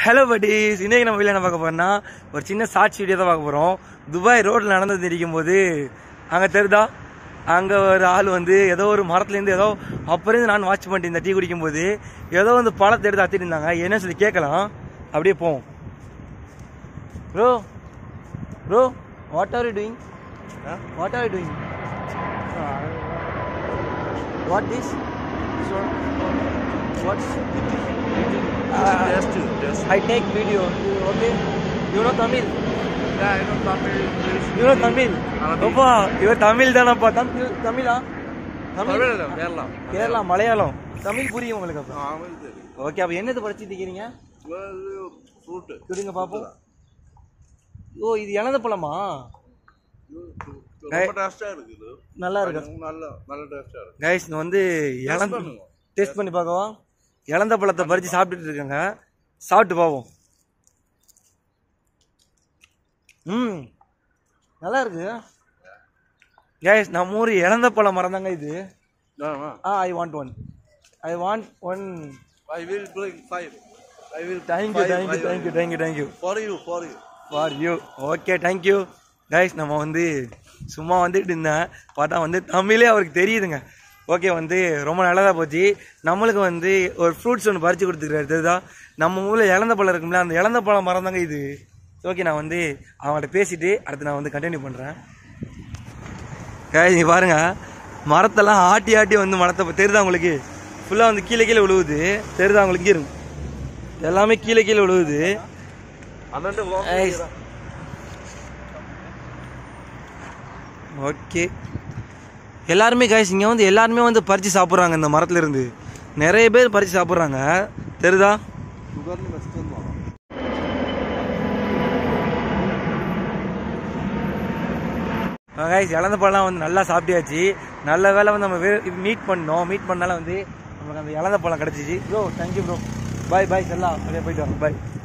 Hello buddies இன்னைக்கு நம்ம வீட்டில் என்ன பார்க்க போறோம்னா ஒரு சின்ன சாட்சி வீடியோ தான் பார்க்க போறோம் துபாய் ரோட்ல நடந்து தெரியும் போது அங்க தெரிதா அங்க ஒரு ஆள் வந்து ஏதோ ஒரு மரத்துல இருந்து ஏதோ அப்புறம் நான் வாட்ச் பண்ணிட்டு இந்த டீ குடிக்கும் போது ஏதோ வந்து பழத்தை எடுத்து அத்திட்டு இருந்தாங்க என்ன சொல்லி கேட்கலாம் அப்படியே போவோம் bro bro what are you doing what are you doing what is what's Just to, just. I take video. Okay. You know Tamil? Yeah, I know Tamil, English. You know Tamil? Arabic. அப்பா இவர் தமிழ் தானப்பா தமிழ் தமிழா Tamil Kerala, Kerala. Kerala Malayalam Tamil புரியும் உங்களுக்கு அப்ப Tamil தெரியும். Okay அப்ப என்னது படிச்சுட்டு இருக்கீங்க Well, fruit. கொடுங்க பாப்போம் ஓ இது இழந்த பழமா ரொம்ப டேஸ்டா இருக்குது நல்லா இருக்கு நல்ல நல்ல டேஸ்டா இருக்கு கைஸ் வந்து இழந்த பண்ணுங்க. டேஸ்ட் பண்ணி பார்க்கவா இழந்த பழத்தை பறிச்சு சாப்பிட்டுட்டு இருக்காங்க சாப்பிட்டு பார்ப்போம் ம் நல்லா இருக்கு கைஸ் நம்ம ஊர் இழந்த பழம் மரம் தாங்க இது ஆமா ஆ I want one I want one I will bring five. I will thank you five, thank you five, thank you thank you thank you For you, for you. For you okay thank you guys நம்ம வந்து சும்மா வந்துட்டு இருந்தேன் பார்த்தா வந்து தமிழே அவருக்கு தெரியுதுங்க ஓகே வந்து ரொம்ப நல்லதாக போச்சு நம்மளுக்கு வந்து ஒரு ஃப்ரூட்ஸ் ஒன்று பறித்து கொடுத்துருக்காரு தெரியுதா நம்ம ஊரில் இழந்த பழம் இருக்கும்ல அந்த இழந்த பழம் மரம் தாங்க இது ஓகே நான் வந்து அவங்கள்ட்ட பேசிட்டு அடுத்து நான் வந்து கண்டினியூ பண்ணுறேன் கைஸ் நீ பாருங்க மரத்தெல்லாம் ஆட்டி ஆட்டி வந்து மரத்தை தெரியுதா உங்களுக்கு ஃபுல்லாக வந்து கீழே கீழே விழுவுது தெரியுதா உங்களுக்கு இங்கே இருக்கும் எல்லாமே கீழே கீழே விழுவுது அண்ணன் vlog Guys. ஓகே எல்லாருமே கைஸ் இங்கே வந்து எல்லாருமே வந்து பறித்து சாப்பிட்றாங்க இந்த மரத்துல இருந்து நிறைய பேர் பறித்து சாப்பிட்றாங்க தெரியுதா சுகர்னு ஃபஸ்ட் வந்து கைஸ் இழந்த பழம்லாம் வந்து நல்லா சாப்பிட்டியாச்சு நல்ல வேலை வந்து நம்ம மீட் பண்ணோம் மீட் பண்ணால வந்து நமக்கு அந்த இழந்த பழம் கிடச்சிச்சு bro thank you bro bye bye செல்லா அப்படியே போயிட்டு வரோம் பாய்